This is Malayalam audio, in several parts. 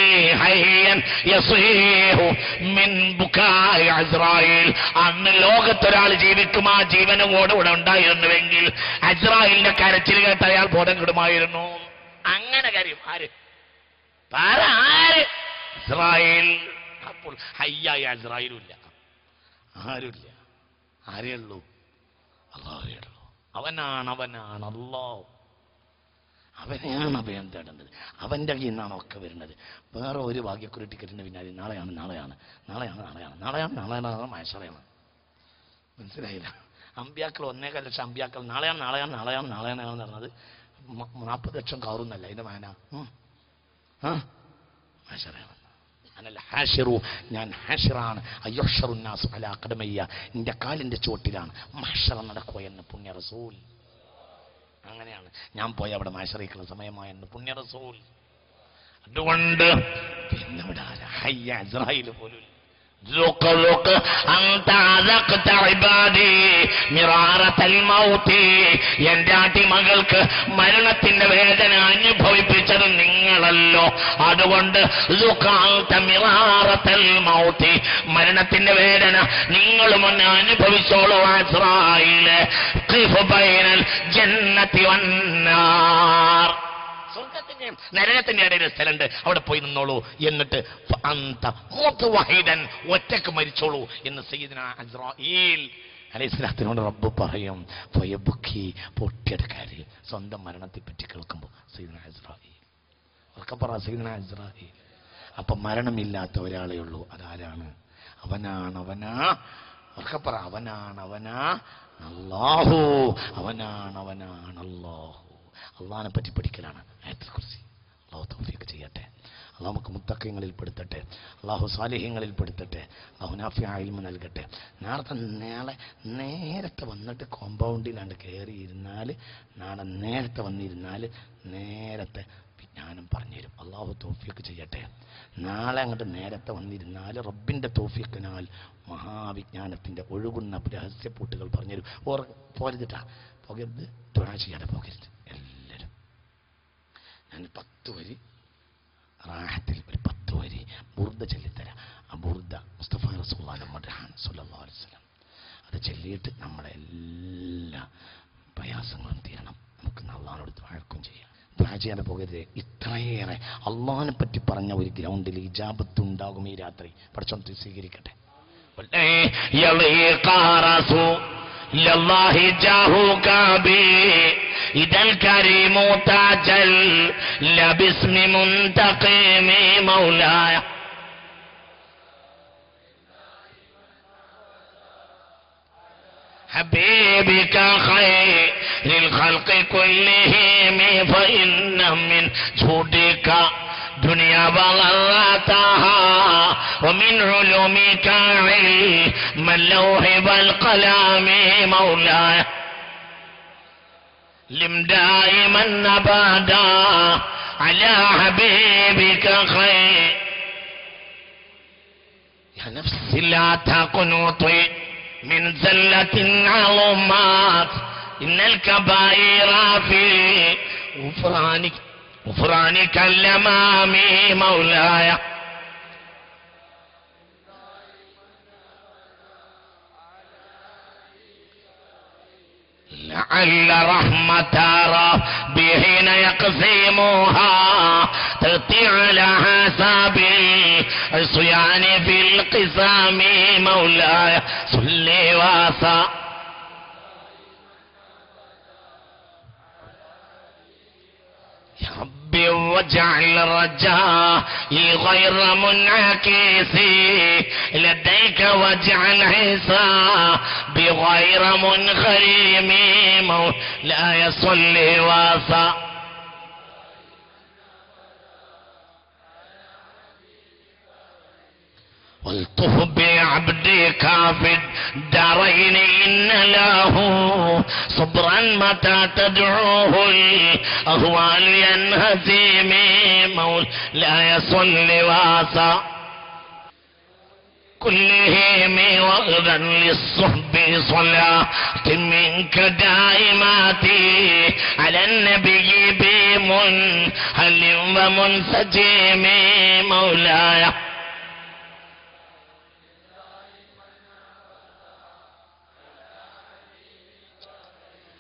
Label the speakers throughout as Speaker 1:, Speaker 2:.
Speaker 1: ഹയ്യൻ യസീഹു മിൻ ബുകാഇ അസ്രായേൽ അന്ന് ലോകത്തൊരാൾ ജീവിക്കും ആ ജീവനോട് ഇവിടെ ഉണ്ടായിരുന്നുവെങ്കിൽ അസ്രായേലിന്റെ കരച്ചിൽ കേട്ട് അയാൾ ബോധം കിടുമായിരുന്നു അങ്ങനെ കാര്യം ആര് പറ ആര് ഇസ്രായേൽ അപ്പോൾ ഹയ്യായ ഇസ്രായേലും ഇല്ല ആരുമില്ല ആരേ ഉള്ളൂ അള്ളാഹേ ഉള്ളൂ അവനാണ് അവനാണ് അള്ളാഹു അവനെയാണ് അഭയം തേടേണ്ടത് അവൻ്റെ കയ്യിൽ നിന്നാണ് ഒക്കെ വരുന്നത് വേറെ ഒരു ഭാഗ്യക്കുറി ടിക്കറ്റിന് പിന്നാലെ നാളെയാണ് നാളെയാണ് നാളെയാണ് നാളെയാണ് നാളെയാണ് നാളെയാണ് മാഷറയാണ് മനസ്സിലായില്ല അമ്പ്യാക്കൾ ഒന്നേകാൽ ലക്ഷം അമ്പ്യാക്കൾ നാളെയാണ് നാളെയാണ് നാളെയാണ് നാളെയാണ് എന്ന് പറഞ്ഞത് നാൽപ്പത് ലക്ഷം കാറുന്നല്ല അതിന്റെ മാന ഉം. ആ മാഷറയാണ് അനൽ ഹാഷിറു ഞാൻ ഹാഷിറാണ് അയ്യോഷറുന്നാസു അല കടമയ്യ നിന്റെ കാലിന്റെ ചോട്ടിലാണ് മഹ്ഷറ നടക്കുക എന്ന് പുണ്യ റസൂൽ അങ്ങനെയാണ് ഞാൻ പോയി അവിടെ മാഷറിയിക്കുന്ന സമയമായെന്ന് പുണ്യ റസൂൽ അതുകൊണ്ട് പിന്നെ ഇവിടെ ആരാ? ഹയ്യ ഇസ്രായേൽ പോലും ഇല്ല. ذق ذق أنت ذقت عبادي مرارة الموت എന്റെ അടിമകൾക്ക് മരണത്തിന്റെ വേദന അനുഭവിപ്പിച്ചത് നിങ്ങളല്ലോ അതുകൊണ്ട് ذق أنت مرارة الموت മരണത്തിന്റെ വേദന നിങ്ങളും ഒന്ന് അനുഭവിച്ചോളൂ ഇസ്രായേല് ഖിഫ് ബൈനൽ ജന്നത്തി വന്നാർ സ്വർഗത്തിന്റെയും നരകത്തിന്റെ ഇടയിൽ ഒരു സ്ഥലമുണ്ട് അവിടെ പോയി നിന്നോളൂ എന്നിട്ട് ഫ അന്ത മൂത്ത് വഹീദൻ ഒറ്റക്ക് മരിച്ചോളൂ എന്ന് സയ്യിദ്ന അസ്രായേൽ അലൈഹിസ്ലാത്തിനോട് റബ്ബ് പറയും ഫയബുക്കി പൊട്ടിയെടുക്കാര് സ്വന്തം മരണത്തെ പറ്റി കേൾക്കുമ്പോൾ സയ്യിദ്ന അസ്രായേൽ ഒക്കെ പറ സയ്യിദ്ന അസ്രായേൽ അപ്പൊ മരണമില്ലാത്ത ഒരാളേ ഉള്ളൂ അതാരാണ് അവനാണ് അവനാ ഒക്കെ പറ അവനാണ് അവനാ അല്ലാഹു അവനാണ് അവനാണ് അല്ലാഹു അള്ളാഹിനെ പറ്റി പഠിക്കലാണ് ആയത്തിൽ കുറിച്ച് അള്ളാഹു തൗഫീഖ് ചെയ്യട്ടെ അള്ളാഹു നമുക്ക് മുത്തക്കങ്ങളിൽ പെടുത്തട്ടെ അള്ളാഹു സാലിഹ്യങ്ങളിൽ പെടുത്തട്ടെ അള്ളാഹു നാഫി ആയിൽമ നൽകട്ടെ നേരത്തെ നാളെ നേരത്തെ വന്നിട്ട് കോമ്പൗണ്ടിലാണ്ട് കയറി ഇരുന്നാൽ നാളെ നേരത്തെ വന്നിരുന്നാൽ നേരത്തെ വിജ്ഞാനം പറഞ്ഞുതരും അള്ളാഹു തോഫിയൊക്കെ ചെയ്യട്ടെ നാളെ അങ്ങോട്ട് നേരത്തെ വന്നിരുന്നാൽ റബ്ബിൻ്റെ തോഫിയക്കിനാൽ മഹാവിജ്ഞാനത്തിൻ്റെ ഒഴുകുന്ന രഹസ്യപ്പൂട്ടുകൾ പറഞ്ഞുതരും ഓർ പോരുതിട്ടാ പോകരുത് തുഴ ചെയ്യാതെ പോകരുത് എല്ലാവരും ഞാൻ പത്ത് വരി റാഹത്തിൽ ഒരു പത്ത് വരി ബുർദ ചൊല്ലിത്തരാം ആ ബുർദ മുസ്തഫ റസൂല്ലാന്റെ മദ്ഹാൻ സല്ലല്ലാഹു അലൈഹി വസല്ലം അത് ചൊല്ലിയിട്ട് നമ്മുടെ എല്ലാ പ്രയാസങ്ങളും തീരണം നമുക്ക് അള്ളാഹിനോട് വഴക്കും ചെയ്യാം ദ്വാ ചെയ്യാതെ പോകരുത് ഇത്രയേറെ അള്ളാഹിനെ പറ്റി പറഞ്ഞ ഒരു ഗ്രൗണ്ടിൽ ഇജാബത്ത് ഉണ്ടാകും ഈ രാത്രി പഠിച്ചോണ്ട് സ്വീകരിക്കട്ടെ يليق رسول الله جاهك بي إذا الكريم تاجل لباسم منتقم مولاي حبيبك خير الخلق كلهم فإن من جودك دنيا وغرتها ومن علومك علم اللوح والقلم مولاي لم دائما ابدا على حبيبك خير يا نفسي لا تقنطي من زلة عظمات إن الكبائر في غفرانك غفرانك الأمام مولاي لعل رحمة ربي حين يقسمها تأتي على حساب الصيان في القسام مولاي صلي وسلم يا ربي واجعل رجائي غير منعكس لديك واجعل حسابي غير منخرم مولاي صل وسلم والطف بعبدك في الدارين إن له صبرا متى تدعوه الأهوال ينهزم مولاي صل وسلم كلهم وغدا للصحب صلاة منك دائماتي على النبي بمنهل ومنسجم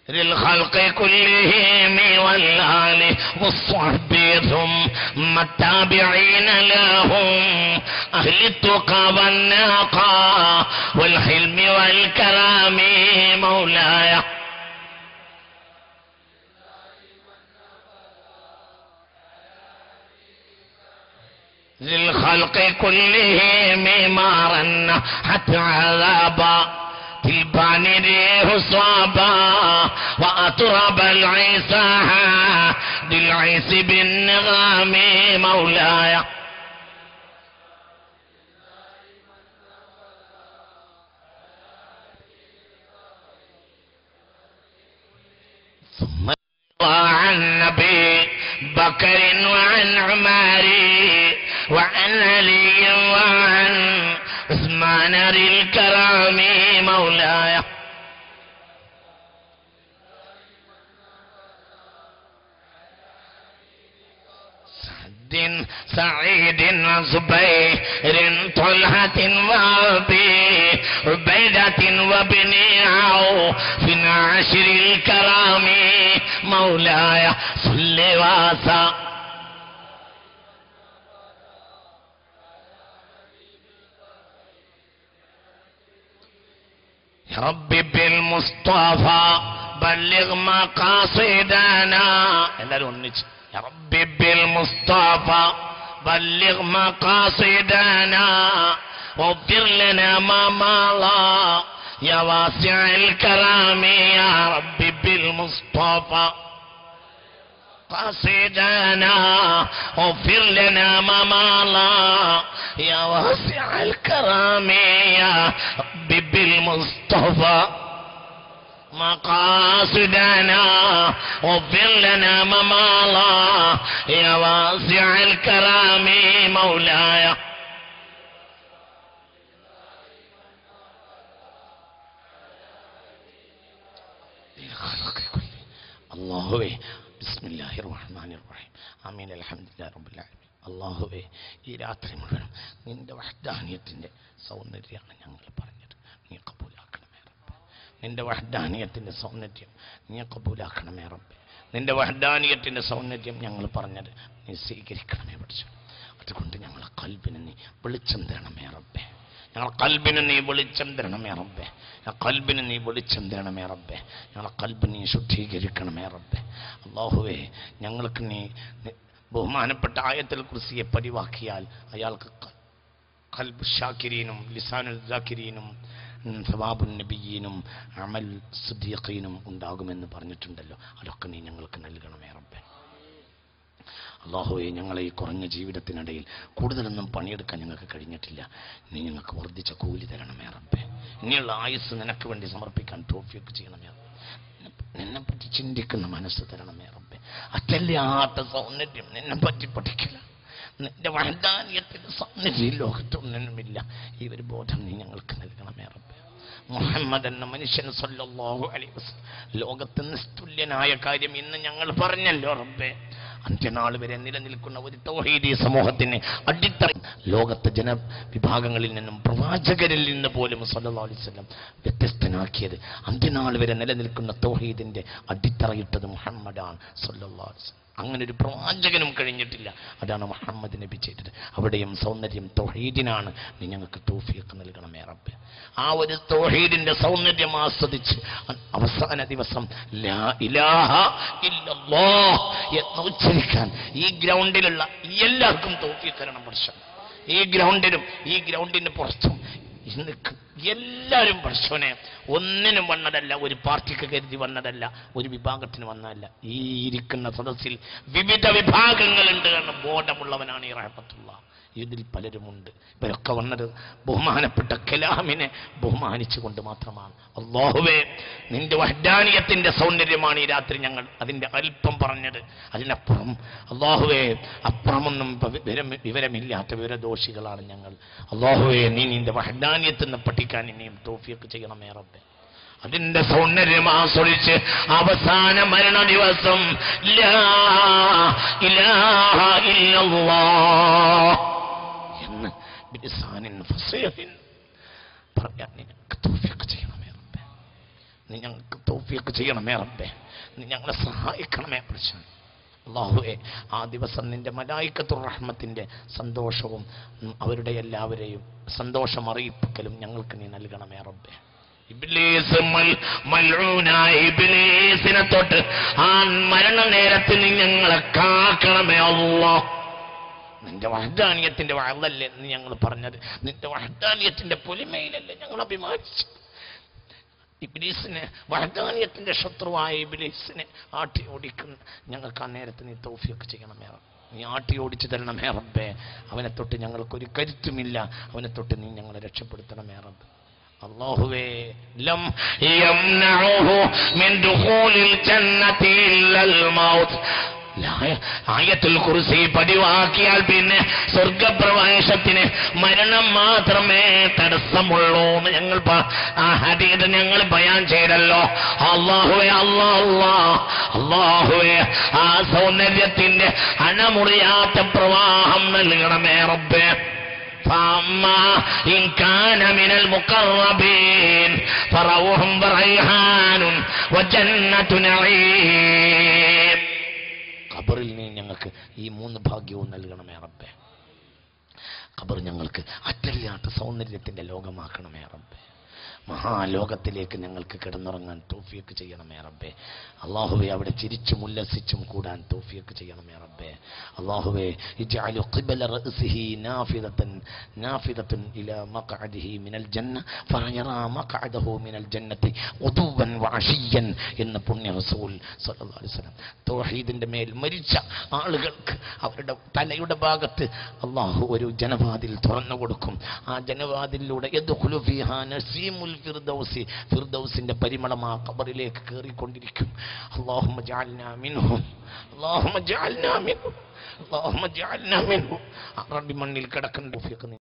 Speaker 1: للخلق كلهم والآل والصحب ثم التابعين لهم أهل التقى والنقى والحلم والكرام مولاي للخلق كلهم مارا حتى عذابا تلبان ريح صابا وأطرب العيسى للعيس بالنغام مولاي ثم وعن نبي بكر وعن عمر وعن علي وعن عثمان ذي الكرام مولاي سعد سعيد وزبير طلحة وابي عبيدة وابن عوف عشر الكرام مولاي صل وسلم يا رب بالمصطفى بلغ مقاصدنا എല്ലാവരും ഒന്നിച്ച് يا رب بالمصطفى بلغ مقاصدنا واغفر لنا ما مضى يا واسع الكرام يا رب بالمصطفى قصدنا اغفر لنا ما مضى يا واسع الكرم يا رب بالمصطفى مقاصدنا اغفر لنا ما مضى يا واسع الكرم مولاي അള്ളാഹുവേ ബിസ്മില്ലാഹി റഹ്മാനി റഹീം ആമീൻ അൽഹംദുലില്ലാഹി റബ്ബിൽ ആലമീൻ അള്ളാഹുവേ ഈ രാത്രി മുഴുവൻ നിന്റെ വഹ്ദാനിയത്തിൻ്റെ സൗന്ദര്യമാണ് ഞങ്ങൾ പറഞ്ഞത് നീ കബൂലാക്കണമേ റബ്ബേ നിന്റെ വഹ്ദാനിയത്തിൻ്റെ സൗന്ദര്യം നീ കബൂലാക്കണമേ റബ്ബേ നിന്റെ വഹ്ദാനിയത്തിൻ്റെ സൗന്ദര്യം ഞങ്ങൾ പറഞ്ഞത് നീ സ്വീകരിക്കണമേ പഠിച്ചു അതുകൊണ്ട് ഞങ്ങളെ കൽബിന് നീ വെളിച്ചം തരണമേ റബ്ബേ ഞങ്ങളെ കൽബിന് നീ വെളിച്ചം തരണമേ റബ്ബേ ഞങ്ങളെ കൽബിന് നീ വെളിച്ചം തരണമേ റബ്ബേ ഞങ്ങളെ കൽബ് നീ ശുദ്ധീകരിക്കണമേ റബ്ബേ അള്ളാഹുവേ ഞങ്ങൾക്ക് നീ നി- ബഹുമാനപ്പെട്ട ആയത്തിൽ കുറിസിയെ പതിവാക്കിയാൽ അയാൾക്ക് ക- കൽബ് ഷാക്കിരീനും ലിസാനുൽ ജാക്കിരീനും സവാബുൻ നബിയീനും അമൽ സുദ്ദീഖീനും ഉണ്ടാകുമെന്ന് പറഞ്ഞിട്ടുണ്ടല്ലോ അതൊക്കെ നീ ഞങ്ങൾക്ക് നൽകണമേ റബ്ബേ അള്ളാഹുവെ ഞങ്ങളെ ഈ കുറഞ്ഞ ജീവിതത്തിനിടയിൽ കൂടുതലൊന്നും പണിയെടുക്കാൻ ഞങ്ങൾക്ക് കഴിഞ്ഞിട്ടില്ല നീ ഞങ്ങൾക്ക് വർദ്ധിച്ച കൂലി തരണമേ റബ്ബേ ഇനിയുള്ള ആയുസ് നിനക്ക് വേണ്ടി സമർപ്പിക്കാൻ ട്രോഫിയൊക്കെ ചെയ്യണമേ റബ്ബേ. നിന്നെ- നിന്നെപ്പറ്റി ചിന്തിക്കുന്ന മനസ്സ് തരണമേ റബ്ബേ അറ്റല്ലാത്ത സൗന്ദര്യം നിന്നെപ്പറ്റി പഠിക്കില്ല നിന്റെ വഹദാനിയത്തിന്റെ സൗന്ദര്യം ഈ ലോകത്തൊന്നിനുമില്ല ഈ ഒരു ബോധം നീ ഞങ്ങൾക്ക് നൽകണമേ റബ്ബേ മുഹമ്മദ് എന്ന മനുഷ്യൻ സല്ലല്ലാഹു അലൈഹി വസല്ലം ലോകത്ത് നിസ്തുല്യനായ കാര്യം ഇന്ന് ഞങ്ങൾ പറഞ്ഞല്ലോ റബ്ബേ അന്ത്യനാൾ വരെ നിലനിൽക്കുന്ന ഒരു തൗഹീദി സമൂഹത്തിന് അടിത്തറ ലോകത്തെ ജനവിഭാഗങ്ങളിൽ നിന്നും പ്രവാചകരിൽ നിന്ന് പോലും സല്ലല്ലാഹു അലൈഹി വസല്ലം വ്യത്യസ്തനാക്കിയത് അന്ത്യനാൾ വരെ നിലനിൽക്കുന്ന തൗഹീദിന്റെ അടിത്തറയിട്ടത് മുഹമ്മദാണ് സല്ലല്ലാഹു അലൈഹി വസല്ലം അങ്ങനെ ഒരു പ്രവാചകനും കഴിഞ്ഞിട്ടില്ല അതാണ് മുഹമ്മദ് നബി ചെയ്തത് അവിടെയും സൗന്ദര്യം തൗഹീദിനാണ് നീ ഞങ്ങൾക്ക് തൗഫീഖ് നൽകണമേ റബ്ബേ ആ ഒരു തൗഹീദിന്റെ സൗന്ദര്യം ആസ്വദിച്ച് അ- അവസാന ദിവസം ലാ ഇലാഹ ഇല്ലല്ലാഹ് എന്ന് ഉച്ചരിക്കാൻ ഈ ഗ്രൗണ്ടിലുള്ള എല്ലാവർക്കും തൗഫീഖ് തരണം വർഷം ഈ ഗ്രൗണ്ടിലും ഈ ഗ്രൗണ്ടിന്റെ പുറത്തും ഇന്ന് ക- എല്ലാവരും പടച്ചോനെ ഒന്നിനും വന്നതല്ല ഒരു പാർട്ടിക്ക് കരുതി വന്നതല്ല ഒരു വിഭാഗത്തിന് വന്നതല്ല ഈ ഇരിക്കുന്ന സദസ്സിൽ വിവിധ വിഭാഗങ്ങളുണ്ട് എന്ന ബോധമുള്ളവനാണ് ഈ റഹമത്തുള്ള ഇതിൽ പലരുമുണ്ട് ഇവരൊക്കെ വന്നത് ബഹുമാനപ്പെട്ട കലാമിനെ ബഹുമാനിച്ചുകൊണ്ട് മാത്രമാണ് അള്ളാഹുവേ നിന്റെ വഹ്ദാനിയത്തിന്റെ സൗന്ദര്യമാണ് ഈ രാത്രി ഞങ്ങൾ അതിന്റെ അല്പം പറഞ്ഞത് അതിനപ്പുറം അള്ളാഹുവേ അപ്പുറമൊന്നും ഇപ്പൊ വിവരം വിവരമില്ലാത്ത വിവരദോഷികളാണ് ഞങ്ങൾ അള്ളാഹുവേ നീ നിന്റെ വഹ്ദാനിയത്തിൽ നിന്ന് പഠിക്കാൻ ഇനിയും തോഫിയൊക്കെ ചെയ്യണമേ റബ്ബേ അതിന്റെ സൗന്ദര്യം ആസ്വദിച്ച് അവസാന മരണ ദിവസം ലാ ഇലാഹ ഇല്ലല്ലാഹ് എന്ന് ബിലിസാനിൻ ഫസീഹിൻ പറയാൻ നിനക്ക് തൗഫീഖ് ചെയ്യണമേ റബ്ബേ നീ ഞങ്ങൾക്ക് തോഫിയൊക്കെ ചെയ്യണമേ റബ്ബേ നീ ഞങ്ങളെ സഹായിക്കണമേ പഠിച്ചു അള്ളാഹുവെ ആ ദിവസം നിന്റെ മലായിക്കത്തുർ റഹ്മത്തിൻ്റെ സന്തോഷവും ഉം, അവരുടെ എല്ലാവരെയും സന്തോഷം അറിയിപ്പിക്കലും ഞങ്ങൾക്ക് നീ നൽകണമേ റബ്ബേ ഇബ്ലീസ് മൽ- മൽഊനായ ഇബ്ലീസിനെ തൊട്ട് ആ മരണ നേരത്തിൽ നീ ഞങ്ങളെ കാക്കണമേ അല്ലാ നിന്റെ വഹദാനിയത്തിന്റെ വഴലല്ലേ എന്ന് ഞങ്ങൾ പറഞ്ഞത് നിന്റെ വഹദാനിയത്തിന്റെ പൊലിമയിലല്ലേ ഞങ്ങൾ അഭിമാനിച്ചു ഇബിലീസിനെ വഹദാനിയത്തിന്റെ ശത്രുവായ ഇബിലീസിനെ ആട്ടി ഓടിക്കുന്ന ഞങ്ങൾക്ക് ആ നേരത്ത് നീ തോഫിയൊക്കെ ചെയ്യണമേ നീ ആട്ടി ഓടിച്ചു തരണമേ റബ്ബേ അവനെ തൊട്ട് ഞങ്ങൾക്കൊരു കരുത്തുമില്ല അവനെ തൊട്ട് നീ ഞങ്ങളെ രക്ഷപ്പെടുത്തണമേ റബ്ബ് അള്ളാഹുവേ ലം യംനഉഹു മിൻ ദുഖൂലിൽ ജന്നതി ഇല്ലൽ മൗത്ത് ലായ- ആയത്തുൽ കുർസി പതിവാക്കിയാൽ പിന്നെ സ്വർഗപ്രവേശത്തിന് മരണം മാത്രമേ തടസ്സമുള്ളൂ എന്ന് ഞങ്ങൾ പ- ആ ഹദീത് ഞങ്ങൾ ബയാൻ ചെയ്തല്ലോ അള്ളാഹുവേ അല്ലാ അല്ലാ അള്ളാഹുവേ ആ സൗന്ദര്യത്തിന്റെ അണമുറിയാത്ത പ്രവാഹം നൽകണമേ റബ്ബേ فأما إن كان من المقربين فروح وريحان وجنة نعيم ഖബറിൽ നീ ഞങ്ങൾക്ക് ഈ മൂന്ന് ഭാഗ്യവും നൽകണമേ റബ്ബേ ഖബർ ഞങ്ങൾക്ക് അറ്റല്ലാത്ത സൗന്ദര്യത്തിന്റെ ലോകമാക്കണമേ റബ്ബേ മഹാലോകത്തിലേക്ക് ഞങ്ങൾക്ക് കിടന്നുറങ്ങാൻ തോഫിയൊക്കെ ചെയ്യണമേ റബ്ബേ അള്ളാഹുവെ അവിടെ ചിരിച്ചും ഉല്ലസിച്ചും കൂടാൻ തോഫിയൊക്കെ ചെയ്യണമേ റബ്ബേ അള്ളാഹുവെ ഇജ്അലു ഖിബല റഅസിഹി നാഫിദതൻ നാഫിദതൻ ഇലാ മഖഅദിഹി മിനൽ ജന്ന ഫയറാ മഖഅദഹു മിനൽ ജന്നത്തി ഉദുവൻ വഅശിയൻ എന്ന് പുണ്യ റസൂൽ സല്ലല്ലാഹു അലൈഹി വസല്ലം തൗഹീദിന്റെ മേൽ മരിച്ച ആളുകൾക്ക് അവരുടെ തലയുടെ ഭാഗത്ത് അള്ളാഹു ഒരു ജനവാതിൽ തുറന്നു കൊടുക്കും ആ ജനവാതിലൂടെ യദ്ഖുലു ഫീഹാ നസീമുൽ ഫിർദൗസി ഫിർദൗസിന്റെ പരിമളം ആ ഖബറിലേക്ക് കയറിക്കൊണ്ടിരിക്കും അല്ലാഹുമ്മ ജഅൽനാ മിൻഹും അല്ലാഹുമ്മ ജഅൽനാ മിൻഹും അല്ലാഹുമ്മ ജഅൽനാ മിൻഹും അറബി മണ്ണിൽ കിടക്കുന്ന തൗഫീഖ് നീ